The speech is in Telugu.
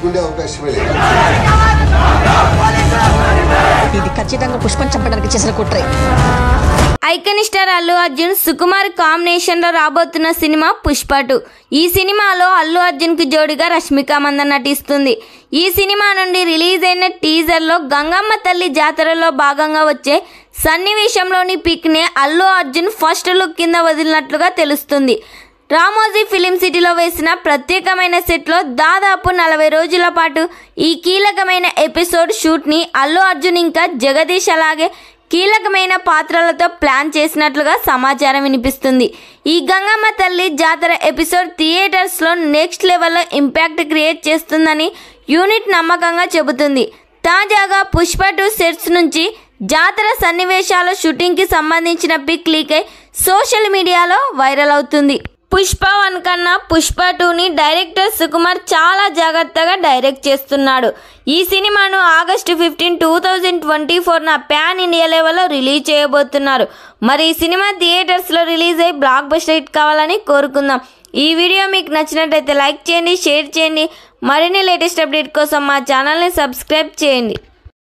ఉండే అవకాశమే లేదు ఇది ఖచ్చితంగా పుష్పం చంపడానికి చేసిన కుట్రే icon star Allu Arjun Sukumar combination లో రాబోతున్న సినిమా పుష్ప టూ ఈ సినిమాలో అల్లు అర్జున్ కి జోడిగా రష్మిక మందన్ నటిస్తుంది ఈ సినిమా నుండి రిలీజ్ అయిన టీజర్ లో గంగమ్మ తల్లి జాతరలో భాగంగా వచ్చే సన్నివేశంలోని పిక్ ని అల్లు అర్జున్ ఫస్ట్ లుక్ కింద వదిలినట్లుగా తెలుస్తుంది రామోజీ ఫిలిం సిటీలో వేసిన ప్రత్యేకమైన సెట్లో దాదాపు నలభై రోజుల పాటు ఈ కీలకమైన ఎపిసోడ్ షూట్ని అల్లు అర్జున్ ఇంకా జగదీష్ అలాగే కీలకమైన పాత్రలతో ప్లాన్ చేసినట్లుగా సమాచారం వినిపిస్తుంది ఈ గంగమ్మ తల్లి జాతర ఎపిసోడ్ థియేటర్స్లో నెక్స్ట్ లెవెల్లో ఇంపాక్ట్ క్రియేట్ చేస్తుందని యూనిట్ నమ్మకంగా చెబుతుంది తాజాగా పుష్ప టూ సెట్స్ నుంచి జాతర సన్నివేశాల షూటింగ్కి సంబంధించిన పిక్ లీక్ అయి సోషల్ మీడియాలో వైరల్ అవుతుంది పుష్ప వన్ కన్నా పుష్ప టూని డైరెక్టర్ సుకుమార్ చాలా జాగ్రత్తగా డైరెక్ట్ చేస్తున్నాడు ఈ సినిమాను August fifteen two thousand twenty ఫోర్న ప్యాన్ ఇండియా లెవెల్లో రిలీజ్ చేయబోతున్నారు మరి ఈ సినిమా థియేటర్స్లో రిలీజ్ అయ్యి బ్లాక్ బస్టర్ హిట్ కావాలని కోరుకుందాం ఈ వీడియో మీకు నచ్చినట్టయితే లైక్ చేయండి షేర్ చేయండి మరిన్ని లేటెస్ట్ అప్డేట్ కోసం మా ఛానల్ని సబ్స్క్రైబ్ చేయండి